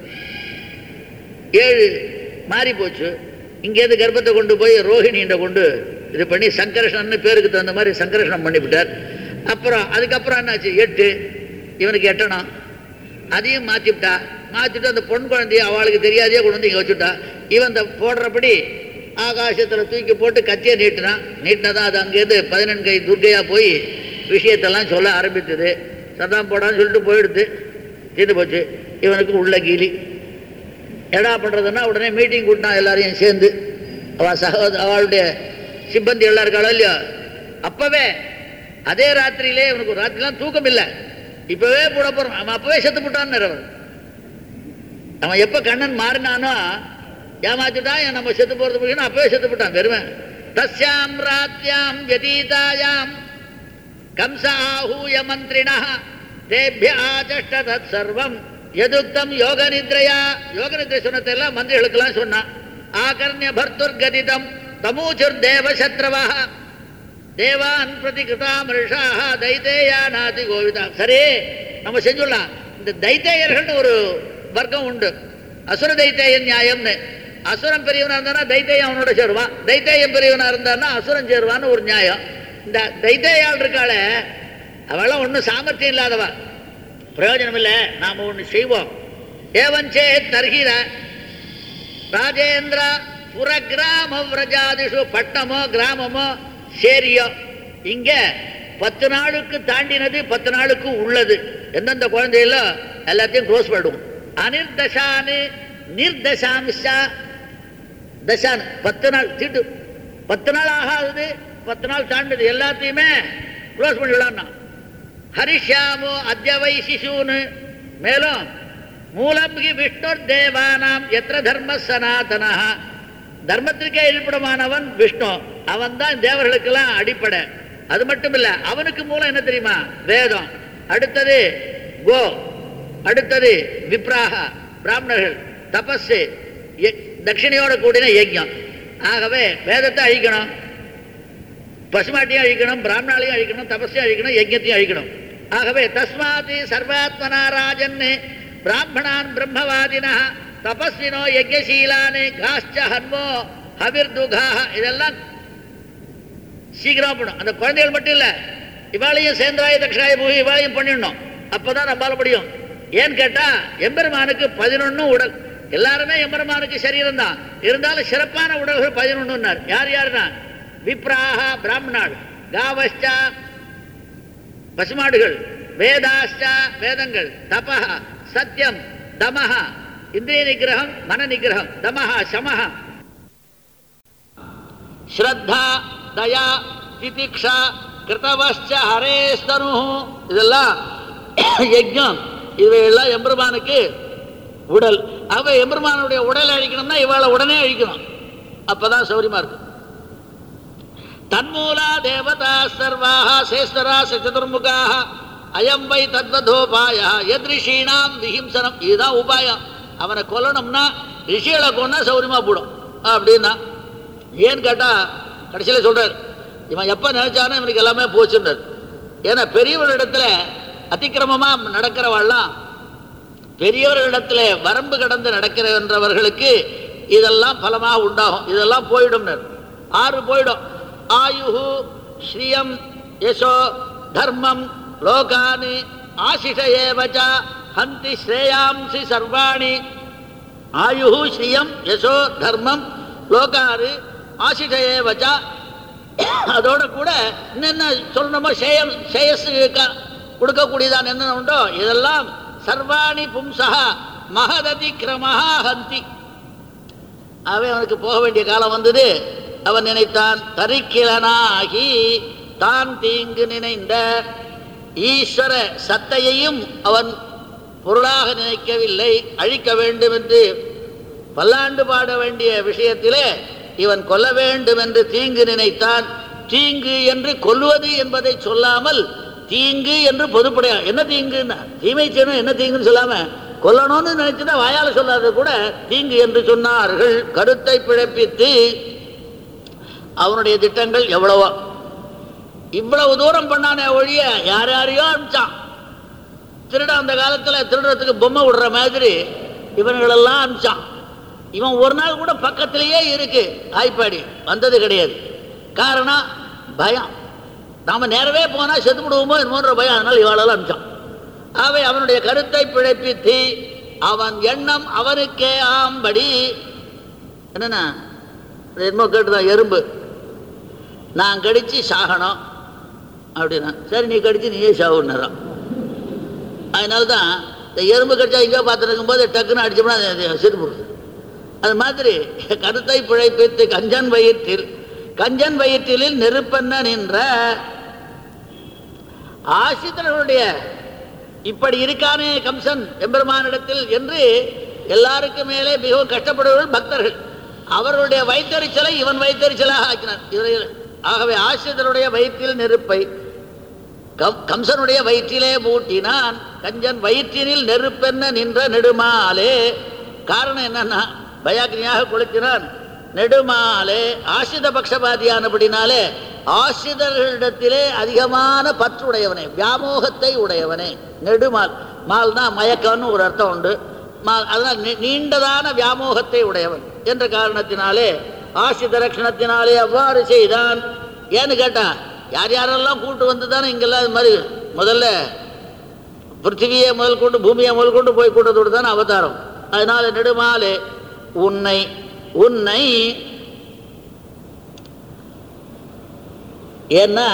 ஏழு மாறி போச்சு இங்கேருந்து கர்ப்பத்தை கொண்டு போய் ரோஹிணின்ற கொண்டு இது பண்ணி சங்கரஷ்ணன் பேருக்கு தகுந்த மாதிரி சங்கரஷ்ணம் பண்ணிவிட்டார் அப்புறம் அதுக்கப்புறம் என்னாச்சு எட்டு இவனுக்கு எட்டணும் அதையும் மாற்றிவிட்டா மாற்றிட்டு அந்த பொன் குழந்தைய அவளுக்கு தெரியாதே கொண்டு வந்து இங்கே வச்சுட்டா இவன் இந்த போடுறபடி ஆகாசத்தில் தூக்கி போட்டு கத்தியை நீட்டினான் நீட்டினதான் அது அங்கேருந்து பதினெண் கை துர்க்கையாக போய் விஷயத்தெல்லாம் சொல்ல ஆரம்பித்தது சதாம் போடான்னு சொல்லிட்டு போயிடுது தீர்ந்து போச்சு இவனுக்கு உள்ள கீலி என்னடா பண்ணுறதுன்னா உடனே மீட்டிங் கூட்டினான் எல்லாரையும் சேர்ந்து அவள் சகோதர அவளுடைய சிப்பந்தி எல்லாம் இருக்காளோ இல்லையோ அப்போவே அதே ராத்திரியிலே இவனுக்கு ஒரு ராத்திரிலாம் தூக்கம் இல்லை இப்பவே போட போறான் அவன் அப்பவே செத்து போட்டான்னு அவர் அவன் எப்ப கண்ணன் மாறினானோ ஏமாத்திட்டான் நம்ம செத்து போறது பிடிக்கணும் அப்பவே செத்து போட்டான் வெறுமை தஸ்யாம் ராத்யாம் व्यतीतायाம் கம்ச ஆஹூய மந்திரிணः தேபிய ஆச்சஷ்ட தத் சர்வம் எதுக்தம் யோக நித்ரையா யோக நித்ரை சொன்னதெல்லாம் மந்திரிகளுக்கெல்லாம் சொன்னான் ஆகர்ணிய பர்த்துர் கதிதம் தமூச்சுர் தேவ சத்ரவः தேவான் பிரதிகிருதாமிருஷாக தைத்தேயா நாதி கோவிதா சரி நம்ம செஞ்சுடலாம் இந்த தைத்தேயர்கள்னு ஒரு வர்க்கம் உண்டு அசுர தைத்தேயன் நியாயம்னு அசுரன் பெரியவனா இருந்தானா தைத்தேயம் அவனோட சேருவான் தைத்தேயம் பெரியவனா இருந்தான்னா அசுரன் சேருவான்னு ஒரு நியாயம் இந்த தைத்தேயாள் இருக்காளே அவெல்லாம் ஒன்றும் சாமர்த்தியம் இல்லாதவா பிரயோஜனம் இல்லை நாம ஒன்று செய்வோம் ஏவஞ்சே தர்கிர ராஜேந்திர புறகிராம விரஜாதிஷு பட்டமோ கிராமமோ சேரியோ இங்க பத்து நாளுக்கு தாண்டினது பத்து நாளுக்கு உள்ளது எந்தெந்த குழந்தைகளோ எல்லாத்தையும் க்ளோஸ் பண்ணிடுவோம் அனிர்தசானு நிர்தசாமிஷா தசான் பத்து நாள் தீட்டு பத்து நாள் ஆகாதது பத்து நாள் தாண்டுது எல்லாத்தையுமே க்ளோஸ் பண்ணிடலாம்னா ஹரிஷாமோ அத்யவை சிசூன்னு மேலும் மூலம் ஹி விஷ்ணுர் தேவானாம் எத்திர தர்ம சனாதனா தர்மத்திற்கே இருப்பிடமானவன் விஷ்ணு அவன் தான் தேவர்களுக்கெல்லாம் அடிப்படை அது மட்டும் இல்ல அவனுக்கு மூலம் என்ன தெரியுமா வேதம் அடுத்தது கோ அடுத்தது விப்ராக பிராமணர்கள் தபஸ் தட்சிணையோட கூடின யஜ்யம் ஆகவே வேதத்தை அழிக்கணும் பசுமாட்டையும் அழிக்கணும் பிராமணாலையும் அழிக்கணும் தபஸையும் அழிக்கணும் யஜ்யத்தையும் அழிக்கணும் ஆகவே தஸ்மாதி சர்வாத்மனா ராஜன் பிராமணான் பிரம்மவாதினா தபஸ்வினோ யஜ்யசீலானு காஷ்ட ஹன்மோ ஹவிர்துகாக இதெல்லாம் சீக்கிரமா பண்ணும் அந்த குழந்தைகள் மட்டும் இல்ல இவாளையும் சேந்திராய தக்ஷாய பூமி இவாளையும் பண்ணிடணும் அப்பதான் நம்மளால முடியும் ஏன்னு கேட்டா எம்பெருமானுக்கு பதினொன்னு உடல் எல்லாருமே எம்பெருமானுக்கு சரீரம் தான் இருந்தாலும் சிறப்பான உடல்கள் பதினொன்னுன்னார் யார் யாருன்னா விப்ராக பிராமணாள் காவஷ்டா பசுமாடுகள் வேதாஷ்டா வேதங்கள் தபஹ சத்தியம் தமஹ இந்திரிய நிகிரகம் மன நிகிரகம் தமஹ சமஹ ஸ்ரத்தா தயா திதிக்ஷா கிருத்தவச்ச ஹரேஸ்தனு இதெல்லாம் யஜ்ஞம் இவையெல்லாம் எம்பெருமானுக்கு உடல் அவ எம்பெருமானுடைய உடலை அழிக்கணும்னா இவளை உடனே அழிக்கணும் அப்பதான் சௌரியமா இருக்கும் தன்மூலா தேவதா சர்வாக சேஸ்வரா சதுர்முகாக அயம் வை தத்வதோபாய எதிரிஷீனாம் விஹிம்சனம் இதுதான் உபாயம் அவனை கொல்லணும்னா ரிஷிகளை கொண்டா சௌரியமா போடும் அப்படின்னா ஏன்னு கேட்டா கடைசியில சொல்றார் இவன் எப்ப நினைச்சானோ இவனுக்கு எல்லாமே போச்சுன்றார் ஏன்னா பெரியவர்களிடத்துல அதிக்கிரமமா நடக்கிறவாள்லாம் பெரியவர்களிடத்துல வரம்பு கடந்து நடக்கிறவர்களுக்கு இதெல்லாம் பலமாக உண்டாகும் இதெல்லாம் போயிடும் ஆறு போயிடும் ஆயுஹு ஸ்ரீயம் யசோ தர்மம் லோகானி ஆசிஷ ஏவச்ச ஹந்தி ஸ்ரேயாம்சி சர்வாணி ஆயுஹு ஸ்ரீயம் யசோ தர்மம் லோகாரு ஆசிஷ ஏவச்ச அதோட கூட என்னென்ன சொல்லணுமோ சேயம் சேயஸ் கொடுக்கக்கூடியதான் என்னென்ன உண்டோ இதெல்லாம் சர்வாணி பும்சா மகததிக்கிரமஹா ஹந்தி அவன் அவனுக்கு போக வேண்டிய காலம் வந்தது அவன் நினைத்தான் தரிக்கிலனாகி தான் தீங்கு நினைந்த ஈஸ்வர சத்தையையும் அவன் பொருளாக நினைக்கவில்லை அழிக்க வேண்டும் என்று பல்லாண்டு பாட வேண்டிய விஷயத்திலே இவன் கொல்ல வேண்டும் என்று தீங்கு நினைத்தான் தீங்கு என்று கொல்லுவது என்பதை சொல்லாமல் தீங்கு என்று பொதுப்படையா என்ன தீங்குன்னா தீமை செய்யணும் என்ன தீங்குன்னு சொல்லாம கொல்லணும்னு நினைச்சுன்னா வாயால சொல்லாத கூட தீங்கு என்று சொன்னார்கள் கருத்தை பிழைப்பித்து அவனுடைய திட்டங்கள் எவ்வளவோ இவ்வளவு தூரம் பண்ணானே ஒழிய யார் யாரையோ அனுப்பிச்சான் திருட அந்த காலத்துல திருடுறதுக்கு பொம்மை விடுற மாதிரி இவன்களெல்லாம் அனுப்பிச்சான் இவன் ஒரு நாள் கூட பக்கத்திலேயே இருக்கு ஆய்ப்பாடி வந்தது கிடையாது காரணம் பயம் நாம நேரவே போனா செத்து விடுவோமோ என்னமோன்ற பயம் அதனால இவாளெல்லாம் அனுப்பிச்சான் அவை அவனுடைய கருத்தை பிழைப்பித்து அவன் எண்ணம் அவனுக்கே ஆம்படி என்னன்னா அது என்னமோ கேட்டுதான் எறும்பு நான் கடிச்சு சாகணும் அப்படின்னா சரி நீ கடிச்சு நீயே சாகுன்னாரான் அதனால தான் இந்த எறும்பு கடிச்சா எங்கேயோ பார்த்துருக்கும் போது டக்குன்னு அடிச்சோம்னா அது- அது செத்து போடுது அது மாதிரி கருத்தை பிழைப்பித்து கஞ்சன் வயிற்றில் கஞ்சன் வயிற்றிலில் நெருப்பென்ன நின்ற ஆசிரியர்களுடைய இப்படி இருக்கானே கம்சன் எம்பெருமானிடத்தில் என்று எல்லாருக்கும் மேலே மிகவும் கஷ்டப்படுபவர்கள் பக்தர்கள் அவர்களுடைய வயிற்றறிச்சலை இவன் வயிற்றறிச்சலாக ஆக்கினான் இவர்கள் ஆகவே ஆசிரியருடைய வயிற்றில் நெருப்பை கம் கம்சனுடைய வயிற்றிலே மூட்டினான் கஞ்சன் வயிற்றினில் நெருப்பென்ன நின்ற நெடுமாலே காரணம் என்னன்னா பயாக்னியாக கொளுத்தினான் நெடுமாலே ஆசிரித பக்ஷபாதியானபடினாலே ஆசிரியர்களிடத்திலே அதிகமான பற்றுடையவனே வியாமோகத்தை உடையவனே நெடுமால் மால்னா மயக்கம்னு ஒரு அர்த்தம் உண்டு மால் அதனால் நீ- நீண்டதான வியாமோகத்தை உடையவன் என்ற காரணத்தினாலே ஆசிரித லட்சணத்தினாலே அவ்வாறு செய்தான் ஏன்னு கேட்டா யார் யாரெல்லாம் கூட்டு வந்து தானே இங்கெல்லாம் இது மாதிரி முதல்ல பிருத்திவியை முதல் கொண்டு பூமியை முதல் கொண்டு போய் கூட்டத்தோடு தானே அவதாரம் அதனால நெடுமாலே உன்னை உன்னை ஏன்னா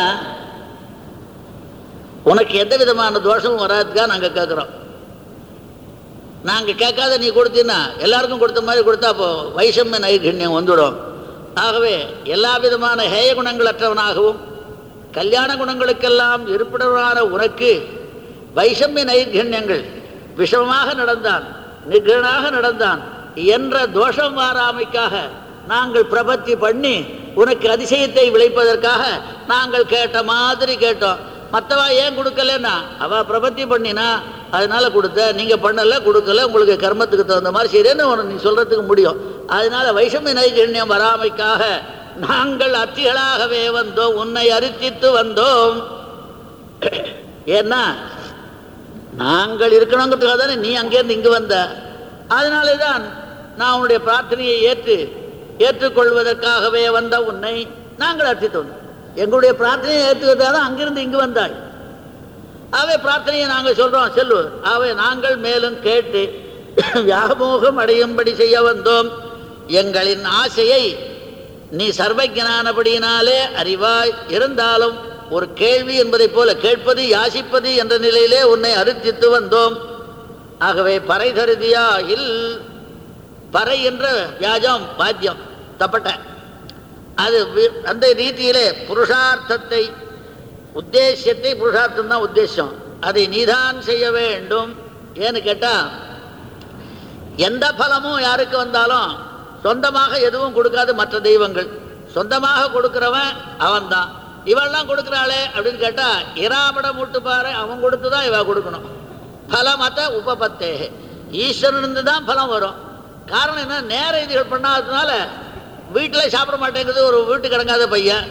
உனக்கு எந்த விதமான தோஷமும் வராதுக்காக நாங்கள் கேட்குறோம் நாங்கள் கேட்காத நீ கொடுத்தீன்னா எல்லாருக்கும் கொடுத்த மாதிரி கொடுத்தா அப்போ வைஷமிய நைர்கண்யம் வந்துடும் ஆகவே எல்லா விதமான ஹேய குணங்களற்றவனாகவும் கல்யாண குணங்களுக்கெல்லாம் இருப்பிடமான உனக்கு வைஷமிய நைர்கண்யங்கள் விஷமமாக நடந்தான் நிகழனாக நடந்தான் என்ற தோஷம் வாராமைக்காக நாங்கள் பிரபத்தி பண்ணி உனக்கு அதிசயத்தை விளைப்பதற்காக நாங்கள் கேட்ட மாதிரி கேட்டோம் மற்றவா ஏன் கொடுக்கலன்னா அவ பிரபத்தி பண்ணினா அதனால கொடுத்த நீங்க பண்ணல கொடுக்கல உங்களுக்கு கர்மத்துக்கு தகுந்த மாதிரி செய்யறேன்னு உனக்கு நீ சொல்றதுக்கு முடியும் அதனால வைஷமிய நைகண்யம் வராமைக்காக நாங்கள் அத்திகளாகவே வந்தோம் உன்னை அரித்தித்து வந்தோம் ஏன்னா நாங்கள் இருக்கணுங்கிறதுக்காக தானே நீ அங்கேருந்து இங்கு வந்த அதனாலே தான் நான் உன்னுடைய பிரார்த்தனையை ஏற்று ஏற்றுக்கொள்வதற்காகவே வந்த உன்னை நாங்கள் அர்த்தித்து வந்தோம் எங்களுடைய பிரார்த்தனையை ஏற்றுக்கிறதாக தான் அங்கிருந்து இங்கு வந்தாய் ஆகவே பிரார்த்தனையை நாங்கள் சொல்றோம் செல்லு ஆகவே நாங்கள் மேலும் கேட்டு வியாமோகம் அடையும்படி செய்ய வந்தோம் எங்களின் ஆசையை நீ சர்வஜனானபடியினாலே அறிவாய் இருந்தாலும் ஒரு கேள்வி என்பதைப் போல கேட்பது யாசிப்பது என்ற நிலையிலே உன்னை அறுத்தித்து வந்தோம் ஆகவே பறை தருதியாகில் பறை என்ற வியாஜம் பாத்தியம் தப்பட்ட அது வி- அந்த ரீதியிலே புருஷார்த்தத்தை உத்தேசியத்தை புருஷார்த்தம் தான் உத்தேசம் அதை நீதான் செய்ய வேண்டும் ஏன்னு கேட்டா எந்த பலமும் யாருக்கு வந்தாலும் சொந்தமாக எதுவும் கொடுக்காது மற்ற தெய்வங்கள் சொந்தமாக கொடுக்கிறவன் அவன்தான் இவெல்லாம் கொடுக்குறாளே அப்படின்னு கேட்டா இராபடம் விட்டு பாரு அவன் கொடுத்து தான் இவ கொடுக்கணும் பலமத்த உபபத்தே ஈஸ்வரனிருந்து தான் பலம் வரும் காரணம் என்ன நேர இதுகள் பண்ணாததுனால வீட்டில் சாப்பிட மாட்டேங்குது ஒரு வீட்டுக்கு கிடங்காத பையன்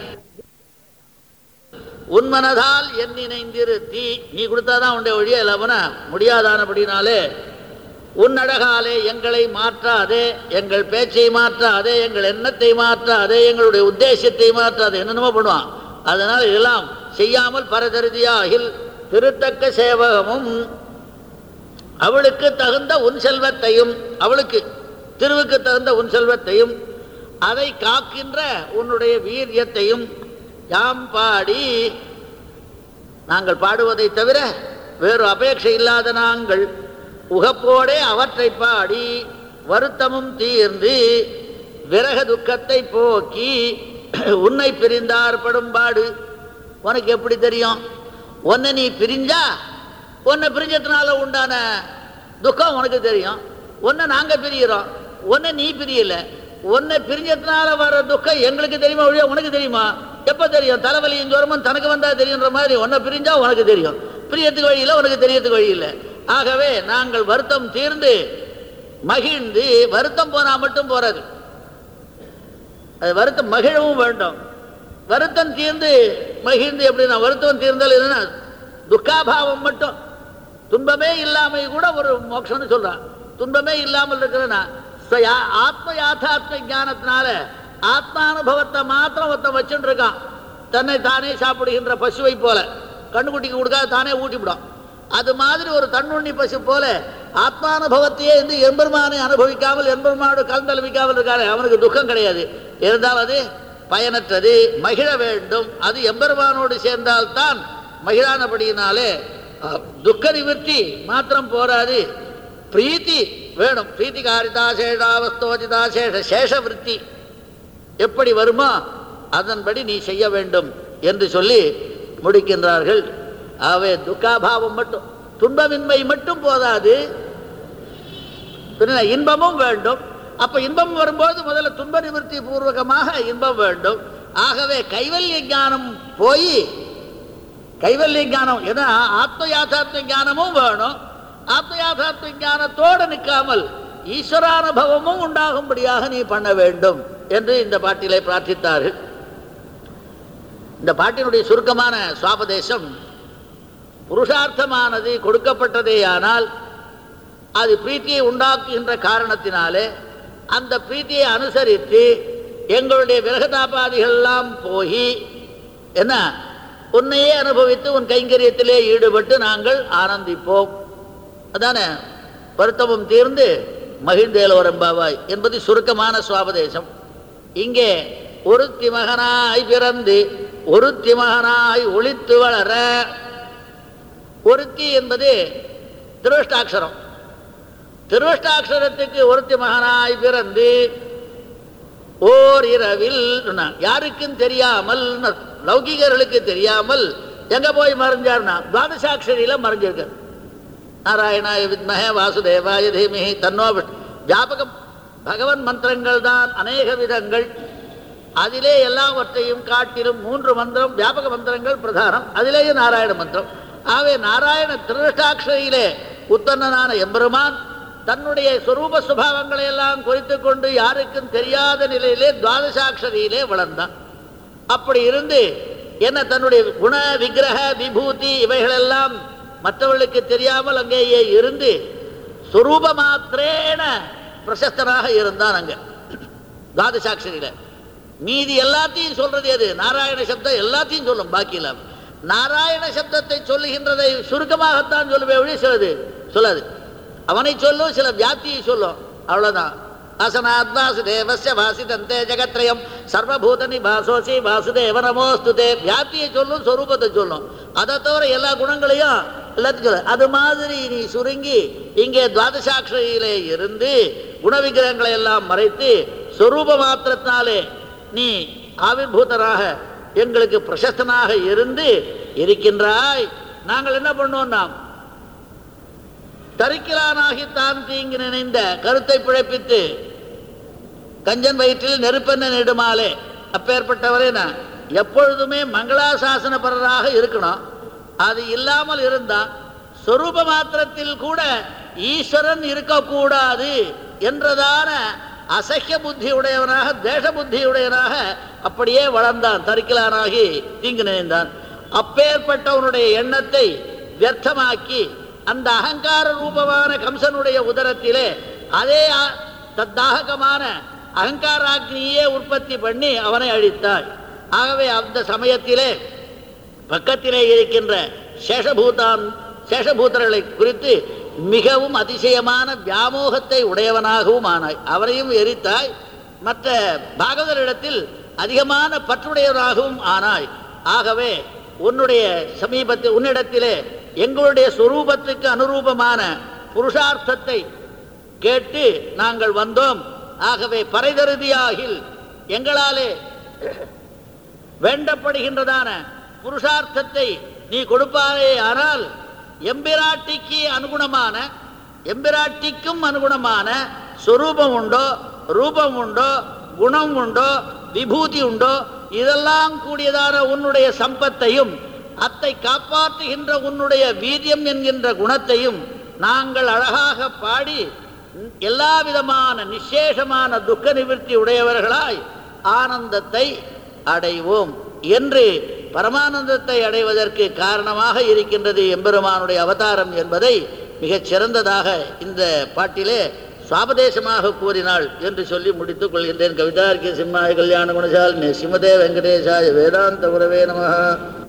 உன்மனதால் என் நினைந்திருத்தி நீ கொடுத்தாதான் உன்னுடைய ஒழிய இல்லாமன முடியாதானபடினாலே உன்னழகாலே எங்களை மாற்றாதே எங்கள் பேச்சை மாற்றாதே எங்கள் எண்ணத்தை மாற்றாதே எங்களுடைய உத்தேசத்தை மாற்றாதே என்னென்னமோ பண்ணுவான் அதனால் இதெல்லாம் செய்யாமல் பரதருதியாகில் திருத்தக்க சேவகமும் அவளுக்கு தகுந்த உன் செல்வத்தையும் அவளுக்கு திருவுக்கு தகுந்த உன் செல்வத்தையும் அதை காக்கின்ற உன்னுடைய வீரியத்தையும் யாம் பாடி நாங்கள் பாடுவதை தவிர வேறு அபேட்சை இல்லாத நாங்கள் உகப்போடே அவற்றை பாடி வருத்தமும் தீர்ந்து விரக துக்கத்தை போக்கி உன்னை பிரிந்தார் படும்பாடு உனக்கு எப்படி தெரியும் உன்னை நீ பிரிஞ்சா உன்னை பிரிஞ்சதுனால உண்டான துக்கம் உனக்கு தெரியும் உன்னை நாங்க பிரிகிறோம் உன்னை நீ பிரியல உன்னை பிரிஞ்சதுனால வர துக்கம் எங்களுக்கு தெரியுமா ஒழிய உனக்கு தெரியுமா எப்ப தெரியும் தலைவலியும் ஜுரமும் தனக்கு வந்தா தெரியுன்ற மாதிரி உன்னை பிரிஞ்சா உனக்கு தெரியும் பிரியத்துக்கு வழி இல்லை உனக்கு தெரியறதுக்கு வழி இல்லை ஆகவே நாங்கள் வருத்தம் தீர்ந்து மகிழ்ந்து வருத்தம் போனா மட்டும் போறாது அது வருத்தம் மகிழவும் வேண்டும் வருத்தம் தீர்ந்து மகிழ்ந்து எப்படின்னா வருத்தம் தீர்ந்தால் என்னன்னா துக்காபாவம் மட்டும் துன்பமே இல்லாம கூட ஒரு மோட்சம்னு சொல்றான் துன்பமே இல்லாமல் இருக்கிறனா ஸ்வயா- ஆத்ம யாதாத்ம ஞானத்தினால ஆத்மானுபவத்தை மாத்திரம் ஒருத்தன் வச்சுட்டு இருக்கான் தன்னை தானே சாப்பிடுகின்ற பசுவை போல கண்ணுக்குட்டிக்கு கொடுக்காத தானே ஊட்டிவிடும் அது மாதிரி ஒரு தன்னுண்ணி பசு போல ஆத்மானுபவத்தையே இருந்து எம்பெருமானை அனுபவிக்காமல் எம்பெருமானோடு கலந்தளிக்காமல் இருக்காரு அவனுக்கு துக்கம் கிடையாது இருந்தால் அது பயனற்றது மகிழ வேண்டும் அது எம்பெருமானோடு சேர்ந்தால்தான் மகிழானபடியினாலே அஹ், துக்க நிவர்த்தி மாத்திரம் போராது பிரீத்தி வேணும் பிரீத்தி காரிதா சேஷாவஸ்தோஜிதா சேஷ சேஷ விருத்தி எப்படி வருமோ அதன்படி நீ செய்ய வேண்டும் என்று சொல்லி முடிக்கின்றார்கள் ஆகவே துக்காபாவம் மட்டும் துன்பமின்மை மட்டும் போதாது பின்ன இன்பமும் வேண்டும் அப்ப இன்பம் வரும்போது முதல்ல துன்ப நிவர்த்தி பூர்வகமாக இன்பம் வேண்டும் ஆகவே கைவல்ய ஞானம் போய் கைவல்ய ஞானம் ஏன்னா ஆத்ம யாதார்த்த ஞானமும் வேணும் ஆத்ம யாதார்த்த ஞானத்தோடு நிற்காமல் ஈஸ்வரானுபவமும் உண்டாகும்படியாக நீ பண்ண வேண்டும் என்று இந்த பாட்டிலே பிரார்த்தித்தார்கள் இந்த பாட்டினுடைய சுருக்கமான சுவாபதேசம் புருஷார்த்தமானது கொடுக்கப்பட்டதேயானால் அது பிரீத்தியை உண்டாக்குகின்ற காரணத்தினாலே அந்த பிரீத்தியை அனுசரித்து எங்களுடைய விரகதாபாதிகள் எல்லாம் போய் என்ன உன்னையே அனுபவித்து உன் கைங்கரியத்திலே ஈடுபட்டு நாங்கள் ஆனந்திப்போம் அதானே வருத்தமும் தீர்ந்து மகிழ்ந்தேலோரம்பாவாய் என்பது சுருக்கமான சுவாபதேசம் இங்கே ஒருத்தி மகனாய் பிறந்து ஒருத்தி மகனாய் ஒளித்து வளர ஒருத்தி என்பது திருஷ்டாட்சரம் திருஷ்டாட்சரத்துக்கு ஒருத்தி மகனாய் பிறந்து ஓர் இரவில் சொன்னான். யாருக்கும் தெரியாமல் லௌகிகர்களுக்கு தெரியாமல் எங்க போய் மறைஞ்சார்னா துவாதசாட்சரியில மறைஞ்சிருக்கார் நாராயணாய வித்மஹே வாசுதேவாய தீமிஹி தன்னோ விஷ்ணு. வியாபகம் பகவன் மந்திரங்கள் தான் அநேக விதங்கள் அதிலே எல்லாவற்றையும் காட்டிலும் மூன்று மந்திரம் வியாபக மந்திரங்கள் பிரதானம் அதிலேயே நாராயண மந்திரம் ஆகவே நாராயண திருஷ்டாட்சரியிலே உத்தன்னனான எம்பெருமான் தன்னுடைய சொரூப சுபாவங்களை எல்லாம் குறித்து கொண்டு யாருக்கும் தெரியாத நிலையிலே துவாதசாட்சரியிலே வளர்ந்தான் அப்படி இருந்து என்ன தன்னுடைய குண விக்கிரக விபூதி இவைகளெல்லாம் மற்றவர்களுக்கு தெரியாமல் அங்கேயே இருந்து சொரூப மாத்திரேன பிரசஸ்தனாக இருந்தான் அங்க துவாதசாட்சரியில மீதி எல்லாத்தையும் சொல்றது எது நாராயண சப்தம் எல்லாத்தையும் சொல்லும் பாக்கி இல்லாம நாராயண சப்தத்தை சொல்லுகின்றதை சுருக்கமாகத்தான் சொல்லுவே ஒழி சிலது சொல்லாது அவனை சொல்லும் சில வியாப்தியை சொல்லும் அவ்வளவுதான் அசனாத் வாசுதேவஸ்ய வாசிதந்தே ஜெகத்ரயம் சர்வபூத நிபாசோசி வாசுதேவ நமோஸ்துதே வியாப்தியை சொல்லும் சொரூபத்தை சொல்லும் அதை தவிர எல்லா குணங்களையும் எல்லாத்தையும் சொல்லும் அது மாதிரி நீ சுருங்கி இங்கே துவாதசாட்சியிலே இருந்து குணவிக்கிரகங்களை எல்லாம் மறைத்து சொரூப மாத்திரத்தினாலே நீ ஆவிர்பூதராக எங்களுக்கு பிரசஸ்தனாக இருந்து இருக்கின்றாய் நாங்கள் என்ன பண்ணோம் நாம் தரிக்கிலானாகித்தான் தீங்கு நினைந்த கருத்தை பிழைப்பித்து கஞ்சன் வயிற்றில் நெருப்பெண்ண நெடுமாலே அப்பேற்பட்டவரே நான் எப்பொழுதுமே மங்களாசாசனபரராக இருக்கணும் அது இல்லாமல் இருந்தா சொரூப மாத்திரத்தில் கூட ஈஸ்வரன் இருக்கக்கூடாது என்றதான அசஹ்ய புத்தி உடையவனாக தேச புத்தி உடையவனாக அப்படியே வளர்ந்தான் தரிக்கலானாகி தீங்கு நினைந்தான் அப்பேற்பட்டவனுடைய எண்ணத்தை வியர்த்தமாக்கி அந்த அகங்கார ரூபமான கம்சனுடைய உதரத்திலே அதே அ- தத்தாகமான அகங்காராக்னியே உற்பத்தி பண்ணி அவனை அழித்தாய் ஆகவே அந்த சமயத்திலே பக்கத்திலே இருக்கின்ற சேஷபூதான் சேஷபூதர்களை குறித்து மிகவும் அதிசயமான வியாமோகத்தை உடையவனாகவும் ஆனாய் அவரையும் எரித்தாய் மற்ற பாகவதரிடத்தில் அதிகமான பற்றுடையவராகவும் ஆனாய் ஆகவே உன்னுடைய சமீபத்தில் உன்னிடத்திலே எங்களுடைய சுரூபத்துக்கு அனுரூபமான புருஷார்த்தத்தை கேட்டு நாங்கள் வந்தோம் ஆகவே பறைதருதியாகில் எங்களாலே வேண்டப்படுகின்றதான புருஷார்த்தத்தை நீ கொடுப்பாரே ஆனால் எம்பிராட்டிக்கு அனுகுணமான எம்பிராட்டிக்கும் அனுகுணமான சொரூபம் உண்டோ ரூபம் உண்டோ குணம் உண்டோ விபூதி உண்டோ இதெல்லாம் கூடியதான உன்னுடைய சம்பத்தையும் அத்தை காப்பாற்றுகின்ற உன்னுடைய வீரியம் என்கின்ற குணத்தையும் நாங்கள் அழகாக பாடி எல்லா விதமான நிசேஷமான துக்க நிவர்த்தி உடையவர்களாய் ஆனந்தத்தை அடைவோம் என்று பரமானந்தத்தை அடைவதற்கு காரணமாக இருக்கின்றது எம்பெருமானுடைய அவதாரம் என்பதை மிகச் சிறந்ததாக இந்த பாட்டிலே சுவாபதேசமாக கூறினாள் என்று சொல்லி முடித்துக் கொள்கின்றேன் கவிதார்க்கிய சிம்மாய கல்யாண குணசால் ஸ்ரீமதே வெங்கடேசாய வேதாந்த குரவே நமஹ